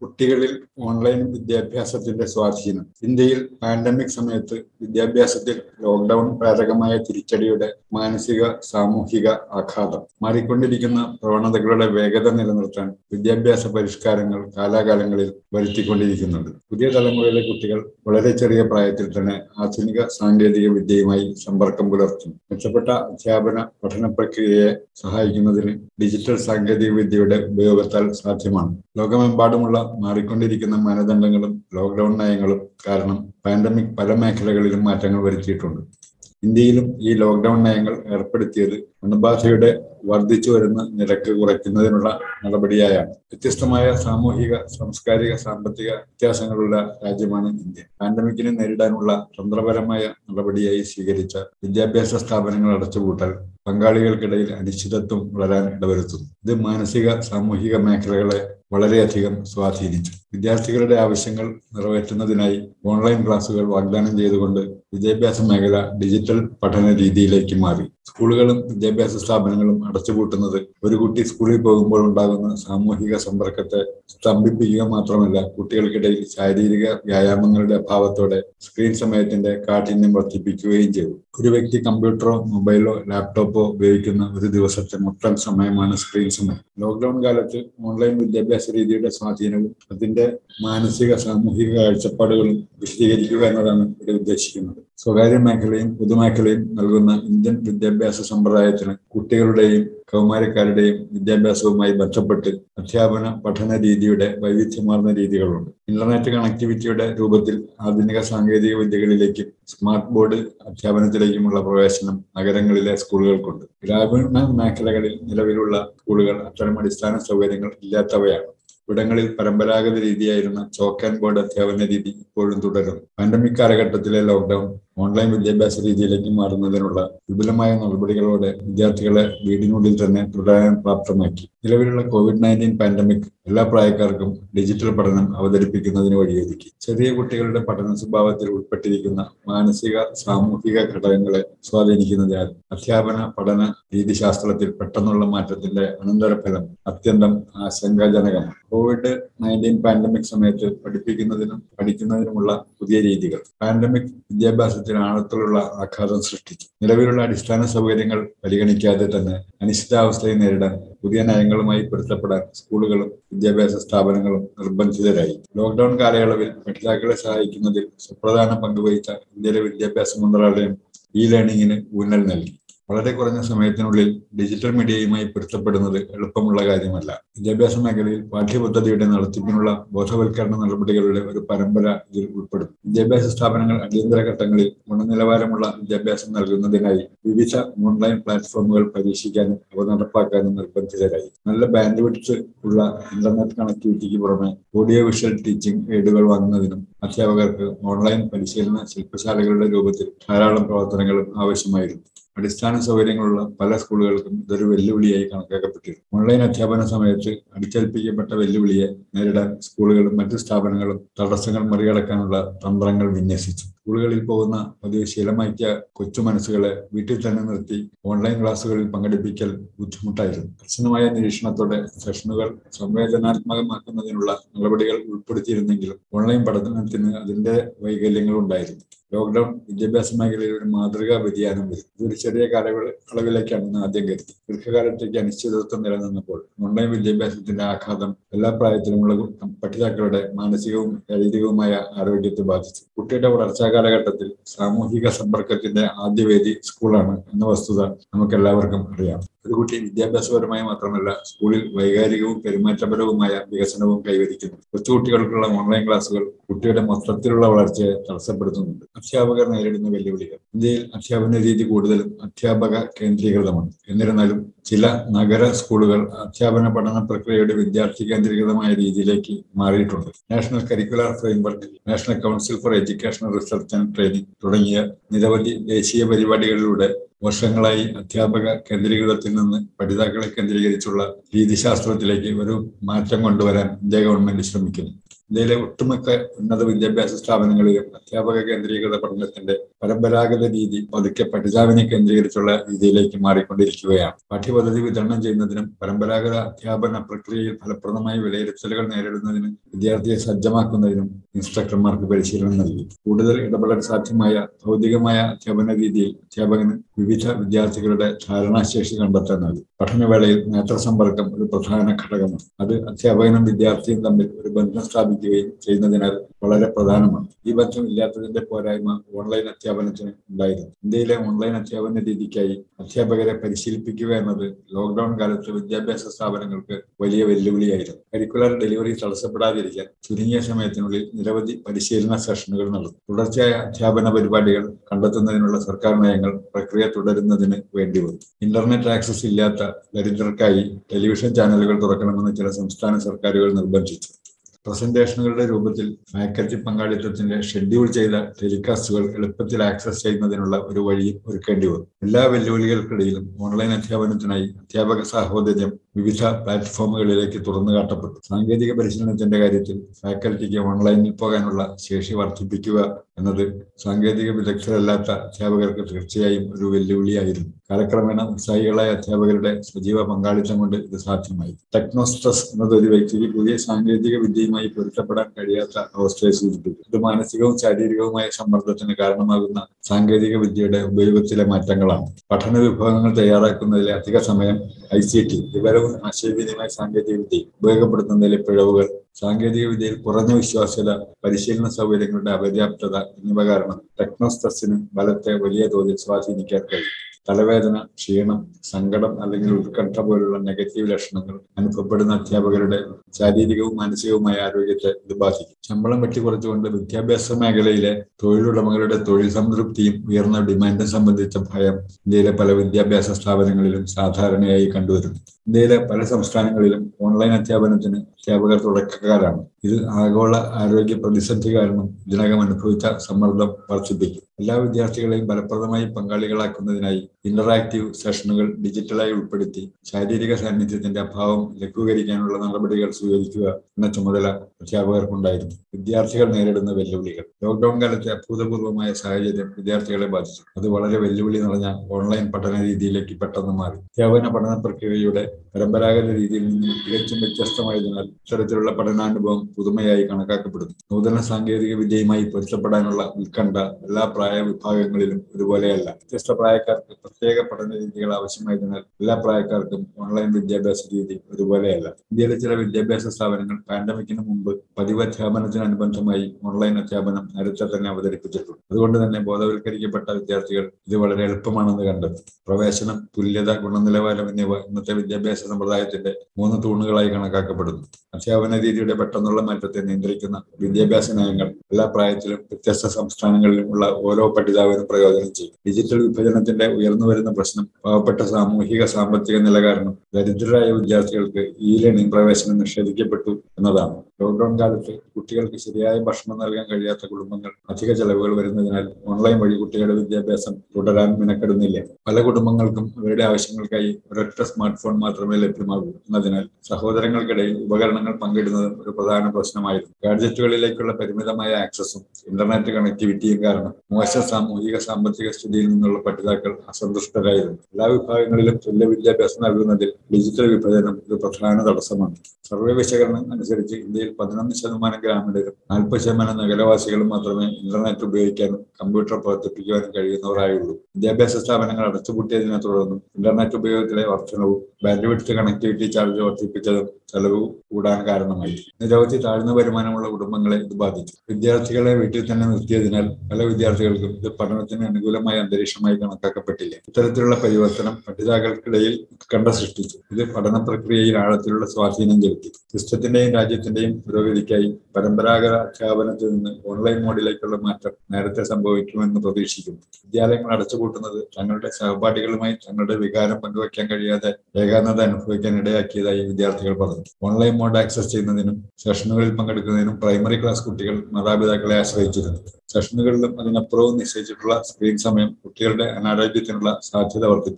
കുട്ടികളിൽ ഓൺലൈൻ വിദ്യാഭ്യാസത്തിന്റെ സ്വാധീനം ഇന്ത്യയിൽ പാൻഡമിക് സമയത്ത് വിദ്യാഭ്യാസത്തിൽ ലോക്ക്ഡൌൺ പ്രേരകമായ തിരിച്ചടിയുടെ മാനസിക സാമൂഹിക ആഘാതം മാറിക്കൊണ്ടിരിക്കുന്ന പ്രവണതകളുടെ വേഗത നിലനിർത്താൻ വിദ്യാഭ്യാസ പരിഷ്കാരങ്ങൾ കാലാകാലങ്ങളിൽ വരുത്തിക്കൊണ്ടിരിക്കുന്നുണ്ട് പുതിയ തലമുറയിലെ കുട്ടികൾ വളരെ ചെറിയ പ്രായത്തിൽ തന്നെ ആധുനിക സാങ്കേതിക വിദ്യയുമായി സമ്പർക്കം പുലർത്തുന്നു മെച്ചപ്പെട്ട അധ്യാപന പഠന പ്രക്രിയയെ സഹായിക്കുന്നതിന് ഡിജിറ്റൽ സാങ്കേതിക വിദ്യയുടെ ഉപയോഗത്താൽ സാധ്യമാണ് ലോകമെമ്പാടുമുള്ള മാറിക്കൊണ്ടിരിക്കുന്ന മാനദണ്ഡങ്ങളും ലോക്ക്ഡൌൺ നയങ്ങളും കാരണം പാൻഡമിക് പല മേഖലകളിലും മാറ്റങ്ങൾ വരുത്തിയിട്ടുണ്ട് ഇന്ത്യയിലും ഈ ലോക്ക്ഡൌൺ നയങ്ങൾ ഏർപ്പെടുത്തിയത് അണുബാധയുടെ വർദ്ധിച്ചു വരുന്ന നിരക്ക് കുറയ്ക്കുന്നതിനുള്ള നടപടിയായാണ് വ്യത്യസ്തമായ സാമൂഹിക സാംസ്കാരിക സാമ്പത്തിക വ്യത്യാസങ്ങളുള്ള രാജ്യമാണ് ഇന്ത്യ പാൻഡമിക്കിനെ നേരിടാനുള്ള തന്ത്രപരമായ നടപടിയായി സ്വീകരിച്ച വിദ്യാഭ്യാസ സ്ഥാപനങ്ങൾ അടച്ചുപൂട്ടൽ പങ്കാളികൾക്കിടയിൽ അനിശ്ചിതത്വം വളരാൻ ഇടവരുത്തുന്നു ഇത് മാനസിക സാമൂഹിക മേഖലകളെ വളരെയധികം സ്വാധീനിച്ചു വിദ്യാർത്ഥികളുടെ ആവശ്യങ്ങൾ നിറവേറ്റുന്നതിനായി ഓൺലൈൻ ക്ലാസുകൾ വാഗ്ദാനം ചെയ്തുകൊണ്ട് വിദ്യാഭ്യാസ മേഖല ഡിജിറ്റൽ പഠന രീതിയിലേക്ക് മാറി സ്കൂളുകളും വിദ്യാഭ്യാസ സ്ഥാപനങ്ങളും അടച്ചുപൂട്ടുന്നത് ഒരു കുട്ടി സ്കൂളിൽ പോകുമ്പോൾ ഉണ്ടാകുന്ന സാമൂഹിക സമ്പർക്കത്തെ സ്തംഭിപ്പിക്കുക മാത്രമല്ല കുട്ടികൾക്കിടയിൽ ശാരീരിക വ്യായാമങ്ങളുടെ അഭാവത്തോടെ സ്ക്രീൻ സമയത്തിന്റെ കാഠിന്യം വർദ്ധിപ്പിക്കുകയും ചെയ്തു ഒരു വ്യക്തി കമ്പ്യൂട്ടറോ മൊബൈലോ ലാപ്ടോപ്പോ ഉപയോഗിക്കുന്ന ഒരു ദിവസത്തെ മൊത്തം സമയമാണ് സ്ക്രീൻ സമയം ലോക്ക്ഡൌൺ കാലത്ത് ഓൺലൈൻ വിദ്യാഭ്യാസ രീതിയുടെ സ്വാധീനവും അതിന്റെ മാനസിക സാമൂഹിക കാഴ്ചപ്പാടുകളും വിശദീകരിക്കുക എന്നതാണ് ഇവിടെ ഉദ്ദേശിക്കുന്നത് സ്വകാര്യ മേഖലയും പൊതുമേഖലയും നൽകുന്ന ഇന്ത്യൻ വിദ്യാഭ്യാസ സമ്പ്രദായത്തിന് കുട്ടികളുടെയും കൗമാരക്കാരുടെയും വിദ്യാഭ്യാസവുമായി ബന്ധപ്പെട്ട് അധ്യാപന പഠന രീതിയുടെ വൈവിധ്യമാർന്ന രീതികളുണ്ട് ഇന്റർനെറ്റ് കണക്ടിവിറ്റിയുടെ രൂപത്തിൽ ആധുനിക സാങ്കേതിക വിദ്യകളിലേക്കും സ്മാർട്ട് ബോർഡ് അധ്യാപനത്തിലേക്കുമുള്ള പ്രവേശനം നഗരങ്ങളിലെ സ്കൂളുകൾക്കുണ്ട് ഗ്രാമീണ മേഖലകളിൽ നിലവിലുള്ള സ്കൂളുകൾ അത്തരം അടിസ്ഥാന സൗകര്യങ്ങൾ ഇല്ലാത്തവയാണ് ഇവിടങ്ങളിൽ പരമ്പരാഗത രീതിയായിരുന്ന ചോക്ക് ആൻഡ് ബോർഡ് അധ്യാപന രീതി ഇപ്പോഴും തുടരുന്നു പാൻഡമിക് കാലഘട്ടത്തിലെ ലോക്ക്ഡൌൺ ഓൺലൈൻ വിദ്യാഭ്യാസ രീതിയിലേക്ക് മാറുന്നതിനുള്ള വിപുലമായ നടപടികളോടെ വിദ്യാർത്ഥികളെ വീടിനുള്ളിൽ തന്നെ തുടരാൻ പ്രാപ്തമാക്കി നിലവിലുള്ള കോവിഡ് നയൻറ്റീൻ പാൻഡമിക് എല്ലാ പ്രായക്കാർക്കും ഡിജിറ്റൽ പഠനം അവതരിപ്പിക്കുന്നതിന് വഴിയൊരുക്കി ചെറിയ കുട്ടികളുടെ പഠന സ്വഭാവത്തിൽ ഉൾപ്പെട്ടിരിക്കുന്ന മാനസിക സാമൂഹിക ഘടകങ്ങളെ സ്വാധീനിക്കുന്നതിനാൽ അധ്യാപന പഠന രീതിശാസ്ത്രത്തിൽ പെട്ടെന്നുള്ള മാറ്റത്തിന്റെ അനന്തരഫലം അത്യന്തം ആശങ്കാജനകമാണ് കോവിഡ് നയൻറ്റീൻ പാൻഡമിക് സമയത്ത് പഠിപ്പിക്കുന്നതിനും പഠിക്കുന്നതിനുമുള്ള പുതിയ രീതികൾ പാൻഡമിക് വിദ്യാഭ്യാസത്തിന് ആഴത്തിലുള്ള ആഘാതം സൃഷ്ടിച്ചു നിലവിലുള്ള അടിസ്ഥാന സൗകര്യങ്ങൾ പരിഗണിക്കാതെ തന്നെ അനിശ്ചിതാവസ്ഥയെ നേരിടാൻ പുതിയ നയങ്ങളുമായി പൊരുത്തപ്പെടാൻ സ്കൂളുകളും വിദ്യാഭ്യാസ സ്ഥാപനങ്ങളും നിർബന്ധിതരായി ലോക്ക്ഡൌൺ കാലയളവിൽ പഠിതാക്കളെ സഹായിക്കുന്നതിൽ സുപ്രധാന പങ്കുവഹിച്ച ഇന്ത്യയിലെ വിദ്യാഭ്യാസ മന്ത്രാലയം ഇ ലേണിംഗിന് ഊന്നൽ നൽകി വളരെ കുറഞ്ഞ സമയത്തിനുള്ളിൽ ഡിജിറ്റൽ മീഡിയയുമായി പൊരുത്തപ്പെടുന്നത് എളുപ്പമുള്ള കാര്യമല്ല വിദ്യാഭ്യാസ മേഖലയിൽ പാഠ്യപദ്ധതിയുടെ നടത്തിപ്പിനുള്ള ബോധവൽക്കരണ നടപടികളുടെ ഒരു പരമ്പര ഇതിൽ ഉൾപ്പെടും വിദ്യാഭ്യാസ സ്ഥാപനങ്ങൾ അടിയന്തര ഘട്ടങ്ങളിൽ ഗുണനിലവാരമുള്ള വിദ്യാഭ്യാസം നൽകുന്നതിനായി വിവിധ ഓൺലൈൻ പ്ലാറ്റ്ഫോമുകൾ പരീക്ഷിക്കാനും അവ നടപ്പാക്കാനും നിർബന്ധിതരായി നല്ല ബാൻഡ് വിഡ്ത്ത് ഉള്ള ഇന്റർനെറ്റ് കണക്ടിവിറ്റിക്ക് പുറമെ ഓഡിയോ വിഷ്വൽ ടീച്ചിങ് എയ്ഡുകൾ വാങ്ങുന്നതിനും അധ്യാപകർക്ക് ഓൺലൈൻ പരിശീലന ശില്പശാലകളുടെ രൂപത്തിൽ ധാരാളം പ്രവർത്തനങ്ങളും ആവശ്യമായിരുന്നു അടിസ്ഥാന സൗകര്യങ്ങളുള്ള പല സ്കൂളുകൾക്കും ഇതൊരു വെല്ലുവിളിയായി കണക്കാക്കപ്പെട്ടിരുന്നു ഓൺലൈൻ അധ്യാപന സമയത്ത് അടിച്ചേൽപ്പിക്കപ്പെട്ട വെല്ലുവിളിയെ നേരിടാൻ സ്കൂളുകളും മറ്റ് സ്ഥാപനങ്ങളും തടസ്സങ്ങൾ മറികടക്കാനുള്ള തന്ത്രങ്ങൾ വിന്യസിച്ചു സ്കൂളുകളിൽ പോകുന്ന പതിവ് ശീലമാക്കിയ കൊച്ചു മനസ്സുകളെ വീട്ടിൽ തന്നെ നിർത്തി ഓൺലൈൻ ക്ലാസ്സുകളിൽ പങ്കെടുപ്പിക്കൽ ബുദ്ധിമുട്ടായിരുന്നു കർശനമായ നിരീക്ഷണത്തോടെ സെഷനുകൾ സംവേദനാത്മകമാക്കുന്നതിനുള്ള നടപടികൾ ഉൾപ്പെടുത്തിയിരുന്നെങ്കിലും ഓൺലൈൻ പഠനത്തിന് അതിന്റെ വൈകല്യങ്ങൾ ഉണ്ടായിരുന്നു ലോക്ക്ഡൌൺ വിദ്യാഭ്യാസ മേഖലയിൽ ഒരു മാതൃകാ വ്യതിയാനം വരും ഇതൊരു ചെറിയ കാലയളവ് അളവിലേക്കാണെന്ന് ആദ്യം കരുതി ദീർഘകാലത്തേക്ക് അനിശ്ചിതത്വം നിലനിന്നപ്പോൾ ഓൺലൈൻ വിദ്യാഭ്യാസത്തിന്റെ ആഘാതം എല്ലാ പ്രായത്തിലുമുള്ള പഠിതാക്കളുടെ മാനസികവും ശാരീരികവുമായ ആരോഗ്യത്തെ ബാധിച്ചു കുട്ടിയുടെ വളർച്ചാ കാലഘട്ടത്തിൽ സാമൂഹിക സമ്പർക്കത്തിന്റെ ആദ്യവേദി സ്കൂളാണ് എന്ന വസ്തുത നമുക്ക് എല്ലാവർക്കും അറിയാം ഒരു കുട്ടി വിദ്യാഭ്യാസപരമായി മാത്രമല്ല സ്കൂളിൽ വൈകാരികവും പെരുമാറ്റപരവുമായ വികസനവും കൈവരിക്കുന്നു കൊച്ചുകുട്ടികൾക്കുള്ള ഓൺലൈൻ ക്ലാസുകൾ കുട്ടിയുടെ മൊത്തത്തിലുള്ള വളർച്ചയെ തടസ്സപ്പെടുത്തുന്നുണ്ട് അധ്യാപകർ നേരിടുന്ന വെല്ലുവിളികൾ ഇന്ത്യയിൽ അധ്യാപന രീതി കൂടുതലും അധ്യാപക കേന്ദ്രീകൃതമാണ് എന്നിരുന്നാലും ചില നഗര സ്കൂളുകൾ അധ്യാപന പഠന പ്രക്രിയയുടെ വിദ്യാർത്ഥി കേന്ദ്രീകൃതമായ രീതിയിലേക്ക് മാറിയിട്ടുണ്ട് national curricular framework national council for educational research and training തുടങ്ങിയ നിരവധി ദേശീയ പരിപാടികളിലൂടെ വർഷങ്ങളായി അധ്യാപക കേന്ദ്രീകൃതത്തിൽ നിന്ന് പഠിതാക്കളെ കേന്ദ്രീകരിച്ചുള്ള രീതിശാസ്ത്രത്തിലേക്ക് ഒരു മാറ്റം കൊണ്ടുവരാൻ ഇന്ത്യ ഗവൺമെന്റ് ശ്രമിക്കുന്നു ഇന്ത്യയിലെ ഒട്ടുമിക്ക ഉന്നത വിദ്യാഭ്യാസ സ്ഥാപനങ്ങളിലും അധ്യാപക കേന്ദ്രീകൃത പഠനത്തിന്റെ പരമ്പരാഗത രീതി പതുക്കെ പഠിതാവിനെ കേന്ദ്രീകരിച്ചുള്ള രീതിയിലേക്ക് മാറിക്കൊണ്ടിരിക്കുകയാണ് പാഠ്യപദ്ധതി വിതരണം ചെയ്യുന്നതിനും പരമ്പരാഗത അധ്യാപന പ്രക്രിയയിൽ ഫലപ്രദമായ വിലയിരുത്തലുകൾ നേരിടുന്നതിനും വിദ്യാർത്ഥിയെ സജ്ജമാക്കുന്നതിനും ഇൻസ്ട്രക്ടർമാർക്ക് പരിശീലനം നൽകി കൂടുതൽ ഇടപെടൽ സാധ്യമായ ഭൗതികമായ അധ്യാപന രീതിയിൽ അധ്യാപകന് വിവിധ വിദ്യാർത്ഥികളുടെ ധാരണാശേഷി കണ്ടെത്താൻ നൽകി പഠനവേളയിൽ നേത്രസമ്പർക്കം ഒരു പ്രധാന ഘടകമാണ് അത് അധ്യാപകനും വിദ്യാർത്ഥിയും തമ്മിൽ ഒരു ബന്ധം സ്ഥാപിക്കുകയും ചെയ്യുന്നതിനാൽ വളരെ പ്രധാനമാണ് ഈ ബന്ധം ഇല്ലാത്തതിന്റെ പോരായ്മ ഓൺലൈൻ അധ്യാപനത്തിന് ഉണ്ടായിരുന്നു ഇന്ത്യയിലെ ഓൺലൈൻ അധ്യാപന രീതിക്കായി അധ്യാപകരെ പരിശീലിപ്പിക്കുക എന്നത് ലോക്ക്ഡൌൺ കാലത്ത് വിദ്യാഭ്യാസ സ്ഥാപനങ്ങൾക്ക് വലിയ വെല്ലുവിളിയായിരുന്നു കരിക്കുലർ ഡെലിവറി തടസ്സപ്പെടാതിരിക്കാൻ ചുരുങ്ങിയ സമയത്തിനുള്ളിൽ നിരവധി പരിശീലന സെഷനുകൾ നടന്നു തുടർച്ചയായ അധ്യാപന പരിപാടികൾ കണ്ടെത്തുന്നതിനുള്ള സർക്കാർ നയങ്ങൾ പ്രക്രിയ തുടരുന്നതിന് വേണ്ടി വന്നു ഇന്റർനെറ്റ് ആക്സസ് ഇല്ലാത്ത ദരിദ്രർക്കായി ടെലിവിഷൻ ചാനലുകൾ തുറക്കണമെന്ന് ചില സംസ്ഥാന സർക്കാരുകൾ നിർബന്ധിച്ചു പ്രസന്റേഷനുകളുടെ രൂപത്തിൽ ഫാക്കൽറ്റി പങ്കാളിത്തത്തിന്റെ ഷെഡ്യൂൾ ചെയ്ത ടെലികാസ്റ്റുകൾ എളുപ്പത്തിൽ ആക്സസ് ചെയ്യുന്നതിനുള്ള ഒരു വഴിയും ഒരുക്കേണ്ടി വന്നു എല്ലാ വെല്ലുവിളികൾക്കിടയിലും ഓൺലൈൻ അധ്യാപനത്തിനായി അധ്യാപക സാഹോദര്യം വിവിധ പ്ലാറ്റ്ഫോമുകളിലേക്ക് തുറന്നു കാട്ടപ്പെട്ടു സാങ്കേതിക പരിശീലനത്തിന്റെ കാര്യത്തിൽ ഫാക്കൽറ്റിക്ക് ഓൺലൈനിൽ പോകാനുള്ള ശേഷി വർദ്ധിപ്പിക്കുക എന്നത് സാങ്കേതിക വിദഗ്ധരല്ലാത്ത അധ്യാപകർക്ക് തീർച്ചയായും ഒരു വെല്ലുവിളിയായിരുന്നു കാലക്രമേണ ഉത്സാഹികളായ അധ്യാപകരുടെ സജീവ പങ്കാളിത്തം കൊണ്ട് ഇത് സാധ്യമായി ടെക്നോസ്ട്രസ് എന്നത് ഒരു വ്യക്തിക്ക് പുതിയ സാങ്കേതിക വിദ്യയുമായി പൊരുത്തപ്പെടാൻ കഴിയാത്ത അവസ്ഥയെ സൂചിപ്പിക്കും ഇത് മാനസികവും ശാരീരികവുമായ സമ്മർദ്ദത്തിന് കാരണമാകുന്ന സാങ്കേതിക വിദ്യയുടെ ഉപയോഗത്തിലെ മാറ്റങ്ങളാണ് പഠന വിഭാഗങ്ങൾ തയ്യാറാക്കുന്നതിലെ അധിക സമയം ഐ സി ടി വിവരവും ആശയവിനിമയ സാങ്കേതിക വിദ്യ ഉപയോഗപ്പെടുത്തുന്നതിലെ പിഴവുകൾ സാങ്കേതിക വിദ്യയിൽ കുറഞ്ഞ വിശ്വാസ്യത പരിശീലന സൗകര്യങ്ങളുടെ അപര്യാപ്തത എന്നിവ കാരണം ടെക്നോസ്ട്രസിന് ബലത്തെ വലിയ തോതിൽ സ്വാധീനിക്കാൻ കഴിയും തലവേദന ക്ഷീണം സങ്കടം അല്ലെങ്കിൽ ഉത്കണ്ഠ പോലുള്ള നെഗറ്റീവ് ലക്ഷണങ്ങൾ അനുഭവപ്പെടുന്ന അധ്യാപകരുടെ ശാരീരികവും മാനസികവുമായ ആരോഗ്യത്തെ ഇത് ബാധിക്കും ശമ്പളം വെട്ടിക്കുറച്ചുകൊണ്ട് വിദ്യാഭ്യാസ മേഖലയിലെ തൊഴിലുടമകളുടെ തൊഴിൽ സംതൃപ്തിയും ഉയർന്ന ഡിമാൻഡും സംബന്ധിച്ച ഭയം ഇന്ത്യയിലെ പല വിദ്യാഭ്യാസ സ്ഥാപനങ്ങളിലും സാധാരണയായി കണ്ടുവരുന്നു ഇന്ത്യയിലെ പല സംസ്ഥാനങ്ങളിലും ഓൺലൈൻ അധ്യാപനത്തിന് അധ്യാപകർ തുടക്കക്കാരാണ് ഇത് ആഗോള ആരോഗ്യ പ്രതിസന്ധി കാരണം ഇതിനകം അനുഭവിച്ച സമ്മർദ്ദം വർദ്ധിപ്പിക്കും എല്ലാ വിദ്യാർത്ഥികളെയും ഫലപ്രദമായി പങ്കാളികളാക്കുന്നതിനായി ഇന്ററാക്റ്റീവ് സെഷനുകൾ ഡിജിറ്റലായി ഉൾപ്പെടുത്തി ശാരീരിക സാന്നിധ്യത്തിന്റെ അഭാവം ലഘൂകരിക്കാനുള്ള നടപടികൾ സ്വീകരിക്കുക എന്ന ചുമതല അധ്യാപകർക്കുണ്ടായിരുന്നു വിദ്യാർത്ഥികൾ നേരിടുന്ന വെല്ലുവിളികൾ ലോക്ഡൌൺ കാലത്തെ അഭൂതപൂർവമായ സാഹചര്യം വിദ്യാർത്ഥികളെ ബാധിച്ചു അത് വളരെ വെല്ലുവിളി നിറഞ്ഞ ഓൺലൈൻ പഠന രീതിയിലേക്ക് പെട്ടെന്ന് മാറി അധ്യാപന പഠന പ്രക്രിയയുടെ പരമ്പരാഗത രീതിയിൽ നിന്ന് തികച്ചും വ്യത്യസ്തമായതിനാൽ ഇത്തരത്തിലുള്ള പഠനാനുഭവം പുതുമയായി കണക്കാക്കപ്പെടുന്നു നൂതന സാങ്കേതിക വിദ്യയുമായി പൊരുത്തപ്പെടാനുള്ള ഉത്കണ്ഠ എല്ലാ പ്രായ വിഭാഗങ്ങളിലും ഒരുപോലെയല്ല വ്യത്യസ്ത പ്രായക്കാർക്ക് പ്രത്യേക പഠന രീതികൾ ആവശ്യമായതിനാൽ എല്ലാ പ്രായക്കാർക്കും ഓൺലൈൻ വിദ്യാഭ്യാസ രീതി ഒരുപോലെയല്ല ഇന്ത്യയിലെ ചില വിദ്യാഭ്യാസ സ്ഥാപനങ്ങൾ പാൻഡമിക്കിന് മുമ്പ് പതിവ് അധ്യാപനത്തിനനുബന്ധമായി ഓൺലൈൻ അധ്യാപനം നേരത്തെ തന്നെ അവതരിപ്പിച്ചിട്ടുണ്ട് അതുകൊണ്ട് തന്നെ ബോധവൽക്കരിക്കപ്പെട്ട വിദ്യാർത്ഥികൾ ഇത് വളരെ എളുപ്പമാണെന്ന് കണ്ടെത്തി പ്രവേശനം തുല്യത ഗുണനിലവാരം എന്നിവ ഇന്നത്തെ വിദ്യാഭ്യാസ സമ്പ്രദായത്തിന്റെ മൂന്ന് തൂണുകളായി കണക്കാക്കപ്പെടുന്നു അധ്യാപന രീതിയുടെ പെട്ടെന്നുള്ള മാറ്റത്തെ നിയന്ത്രിക്കുന്ന വിദ്യാഭ്യാസ നയങ്ങൾ എല്ലാ പ്രായത്തിലും വ്യത്യസ്ത സംസ്ഥാനങ്ങളിലും ഉള്ള ഓരോ പഠിതാവിനും പ്രയോജനം ചെയ്യും ഡിജിറ്റൽ വിഭജനത്തിന്റെ ഉയർന്നു വരുന്ന പ്രശ്നം പാവപ്പെട്ട സാമൂഹിക സാമ്പത്തിക നില കാരണം ദരിദ്രരായ വിദ്യാർത്ഥികൾക്ക് ഈ ലേണിംഗ് പ്രവേശനം നിഷേധിക്കപ്പെട്ടു എന്നതാണ് ലോക്ഡൌൺ കാലത്ത് കുട്ടികൾക്ക് ശരിയായ ഭക്ഷണം നൽകാൻ കഴിയാത്ത കുടുംബങ്ങൾ അധിക ചെലവുകൾ വരുന്നതിനാൽ ഓൺലൈൻ വഴി കുട്ടികളുടെ വിദ്യാഭ്യാസം തുടരാൻ മെനക്കെടുന്നില്ല പല കുടുംബങ്ങൾക്കും അവരുടെ ആവശ്യങ്ങൾക്കായി ഒരൊറ്റ സ്മാർട്ട് ഫോൺ മാത്രമേ ലഭ്യമാകൂ എന്നതിനാൽ സഹോദരങ്ങൾക്കിടയിൽ ഉപകരണങ്ങൾ പങ്കിടുന്നതും ഒരു പ്രധാന പ്രശ്നമായിരുന്നു ഗാഡ്ജറ്റുകളിലേക്കുള്ള പരിമിതമായ ആക്സസും ഇന്റർനെറ്റ് കണക്ടിവിറ്റിയും കാരണം മോശം സാമൂഹിക സാമ്പത്തിക സ്ഥിതിയിൽ നിന്നുള്ള പഠിതാക്കൾ അസന്തുഷ്ടരായിരുന്നു എല്ലാ വിഭാഗങ്ങളിലും തുല്യ വിദ്യാഭ്യാസം നൽകുന്നതിൽ ഡിജിറ്റൽ വിഭജനം ഒരു പ്രധാന തടസ്സമാണ് സർവേ വിശകലനം അനുസരിച്ച് ഇന്ത്യയിൽ പതിനൊന്ന് ശതമാനം ഗ്രാമീണരും നാൽപ്പത് ശതമാനം നഗരവാസികളും മാത്രമേ ഇന്റർനെറ്റ് ഉപയോഗിക്കാനും കമ്പ്യൂട്ടർ പ്രവർത്തിപ്പിക്കുവാനും കഴിയുന്നവരായുള്ളൂ വിദ്യാഭ്യാസ സ്ഥാപനങ്ങൾ അടച്ചുപൂട്ടിയതിനെ തുടർന്നും ഇന്റർനെറ്റ് ഉപയോഗത്തിലെ വർധനവും ബാൻഡ്വിഡ്ത്ത് കണക്ടിവിറ്റി ചാർജ് വർദ്ധിപ്പിച്ചതും ചെലവ് കൂടാൻ കാരണമായി നിരവധി താഴ്ന്ന വരുമാനമുള്ള കുടുംബങ്ങളെ ഇത് ബാധിച്ചു വിദ്യാർത്ഥികളെ വീട്ടിൽ തന്നെ നിർത്തിയതിനാൽ പല വിദ്യാർത്ഥികൾക്കും ഇത് പഠനത്തിന് അനുകൂലമായ അന്തരീക്ഷമായി കണക്കാക്കപ്പെട്ടില്ല ഇത്തരത്തിലുള്ള പരിവർത്തനം പഠിതാക്കൾക്കിടയിൽ ഉത്കണ്ഠ സൃഷ്ടിച്ചു ഇത് പഠന പ്രക്രിയയിൽ ആഴത്തിലുള്ള സ്വാധീനം ചെലുത്തി സിസ്റ്റത്തിന്റെയും രാജ്യത്തിന്റെയും പുരോഗതിക്കായി പരമ്പരാഗത അധ്യാപനത്തിൽ നിന്ന് ഓൺലൈൻ മോഡിലേക്കുള്ള മാറ്റം നേരത്തെ സംഭവിക്കുമെന്ന് പ്രതീക്ഷിക്കുന്നു വിദ്യാലയങ്ങൾ അടച്ചുപൂട്ടുന്നത് തങ്ങളുടെ സഹപാഠികളുമായി തങ്ങളുടെ വികാരം പങ്കുവയ്ക്കാൻ കഴിയാതെ ഏകാന്തത അനുഭവിക്കാൻ ഇടയാക്കിയതായി വിദ്യാർത്ഥികൾ പറഞ്ഞു ഓൺലൈൻ മോഡ് ആക്സസ് ചെയ്യുന്നതിനും സെഷനുകളിൽ പങ്കെടുക്കുന്നതിനും പ്രൈമറി ക്ലാസ് കുട്ടികൾ മാതാപിതാക്കളെ ആശ്രയിച്ചിരുന്നു സെഷനുകളിലും അതിനപ്പുറവും നിശ്ചയിച്ചിട്ടുള്ള സ്ക്രീൻ സമയം കുട്ടികളുടെ അനാരോഗ്യത്തിനുള്ള സാധ്യത വർദ്ധിപ്പിച്ചു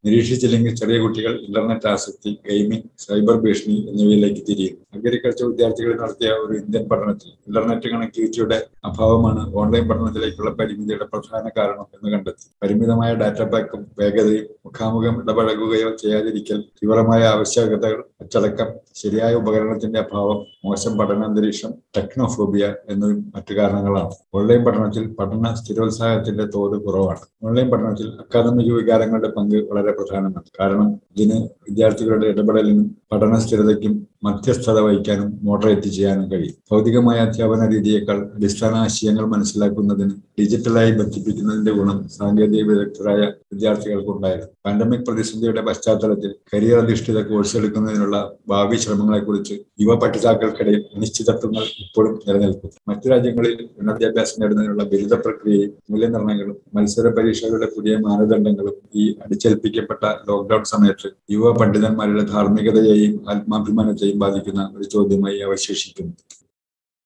നിരീക്ഷിച്ചില്ലെങ്കിൽ ചെറിയ കുട്ടികൾ ഇന്റർനെറ്റ് ആസക്തി ഗെയിമിംഗ് സൈബർ ഭീഷണി എന്നിവയിലേക്ക് തിരിയും അഗ്രികൾച്ചർ വിദ്യാർത്ഥികൾ നടത്തിയ ഒരു ഇന്ത്യൻ പഠനത്തിൽ ഇന്റർനെറ്റ് കണക്ടിവിറ്റിയുടെ അഭാവമാണ് ഓൺലൈൻ പഠനത്തിലേക്കുള്ള പരിമിതിയുടെ പ്രധാന കാരണം എന്ന് കണ്ടെത്തി പരിമിതമായ ഡാറ്റ പാക്കും വേഗതയും മുഖാമുഖം ഇടപഴകുകയോ ചെയ്യാതിരിക്കൽ തീവ്രമായ ആവശ്യകതകൾ അച്ചടക്കം ശരിയായ ഉപകരണത്തിന്റെ അഭാവം മോശം പഠനാന്തരീക്ഷം ടെക്നോഫോബിയ എന്നതും മറ്റു കാരണങ്ങളാണ് ഓൺലൈൻ പഠനത്തിൽ പഠന സ്ഥിരോത്സാഹത്തിന്റെ തോത് കുറവാണ് ഓൺലൈൻ പഠനത്തിൽ അക്കാദമിക വികാരങ്ങളുടെ പങ്ക് വളരെ പ്രധാനമാണ് കാരണം ഇതിന് വിദ്യാർത്ഥികളുടെ ഇടപെടലിനും പഠന സ്ഥിരതയ്ക്കും മധ്യസ്ഥത വഹിക്കാനും മോഡറേറ്റ് ചെയ്യാനും കഴിയും ഭൗതികമായ അധ്യാപന രീതിയേക്കാൾ അടിസ്ഥാന ആശയങ്ങൾ മനസ്സിലാക്കുന്നതിന് ഡിജിറ്റലായി ബന്ധിപ്പിക്കുന്നതിന്റെ ഗുണം സാങ്കേതിക വിദഗ്ധരായ വിദ്യാർത്ഥികൾക്കുണ്ടായിരുന്നു പാൻഡമിക് പ്രതിസന്ധിയുടെ പശ്ചാത്തലത്തിൽ കരിയർ അധിഷ്ഠിത കോഴ്സ് എടുക്കുന്നതിനുള്ള ഭാവി ശ്രമങ്ങളെക്കുറിച്ച് യുവ പഠിതാക്കൾക്കിടയിൽ അനിശ്ചിതത്വങ്ങൾ ഇപ്പോഴും നിലനിൽക്കുന്നു മറ്റു രാജ്യങ്ങളിൽ ഉന്നതാഭ്യാസം നേടുന്നതിനുള്ള ബിരുദ പ്രക്രിയയും മൂല്യനിർണ്ണയങ്ങളും മത്സര പരീക്ഷകളുടെ പുതിയ മാനദണ്ഡങ്ങളും ഈ അടിച്ചേൽപ്പിക്കപ്പെട്ട ലോക്ക്ഡൌൺ സമയത്ത് യുവ പണ്ഡിതന്മാരുടെ ധാർമ്മികതയെയും ആത്മാഭിമാനത്തെയും ബാധിക്കുന്ന ഒരു ചോദ്യമായി അവശേഷിക്കുന്നു